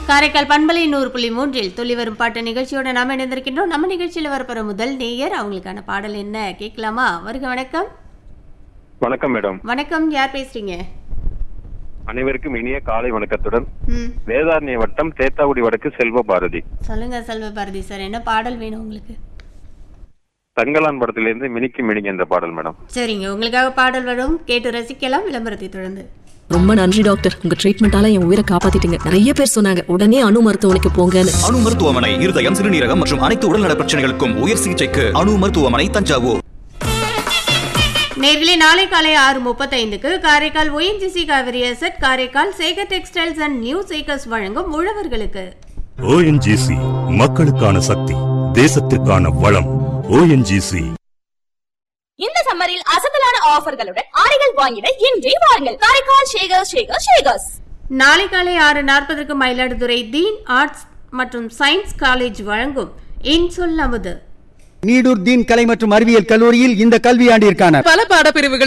காரைக்கால் பண்பலை நூறு புள்ளி மூன்றில் துள்ளி வரும் பாட்டு நிகழ்ச்சியோட நாம இணைந்திருக்கின்றோம் நம்ம நிகழ்ச்சியில் வரப்போற முதல் நேயர் அவங்களுக்கான பாடல் என்ன கேட்கலாமா வருக வணக்கம் வணக்கம் மேடம் வணக்கம் யார் பேசுறீங்க அனைவருக்கும் இனிய காலை வணக்கத்துடன் ம் வேதாரண்ய வட்டம் தேத்தாவுடி வடக்கு செல்வ பாரதி சொல்லுங்க செல்வ பாரதி சார் என்ன பாடல் வேணும் உங்களுக்கு தங்கலான் படத்திலிருந்து மினிக்கு மினிக்கு என்ற பாடல் மேடம் சரிங்க உங்களுக்காக பாடல் வரும் கேட்டு ரசிக்கலாம் விளம்பரத்தை தொடர்ந்து ரொம்ப நன்றி டாக்டர் உங்க ட்ரீட்மெண்டால என் உயிரை காப்பாத்திட்டீங்க நிறைய பேர் சொன்னாங்க உடனே அணு மருத்துவமனைக்கு போங்கன்னு அணு மருத்துவமனை இருதயம் சிறுநீரகம் மற்றும் அனைத்து உடல்நல பிரச்சனைகளுக்கும் உயர் சிகிச்சைக்கு அணு மருத்துவமனை தஞ்சாவூர் நேர்களே நாளை காலை ஆறு முப்பத்தைந்துக்கு Karaikal ONGC Cauvery asset Karaikal Sekar textiles and new Sekars வழங்கும் உழவர்களுக்கு ஓஎன்ஜிசி மக்களுக்கான சக்தி தேசத்திற்கான வளம் ஓஎன்ஜிசி இந்த சம்மரில் அசத்தலான ஆஃபர்களுடன் ஆடைகள் வாங்கிட இன்றே வாருங்கள் காரைக்கால் ஷேகர் ஷேகர் ஷேகர்ஸ் நாளை காலை ஆறு நாற்பதற்கு மயிலாடுதுறை தீன் ஆர்ட்ஸ் மற்றும் சயின்ஸ் காலேஜ் வழங்கும் இன்சொல் அமுது நீடூர் தீன் கலை மற்றும் அறிவியல் கல்லூரியில் இந்த கல்வியாண்டிற்கான பல பாடப்பிரிவுகள்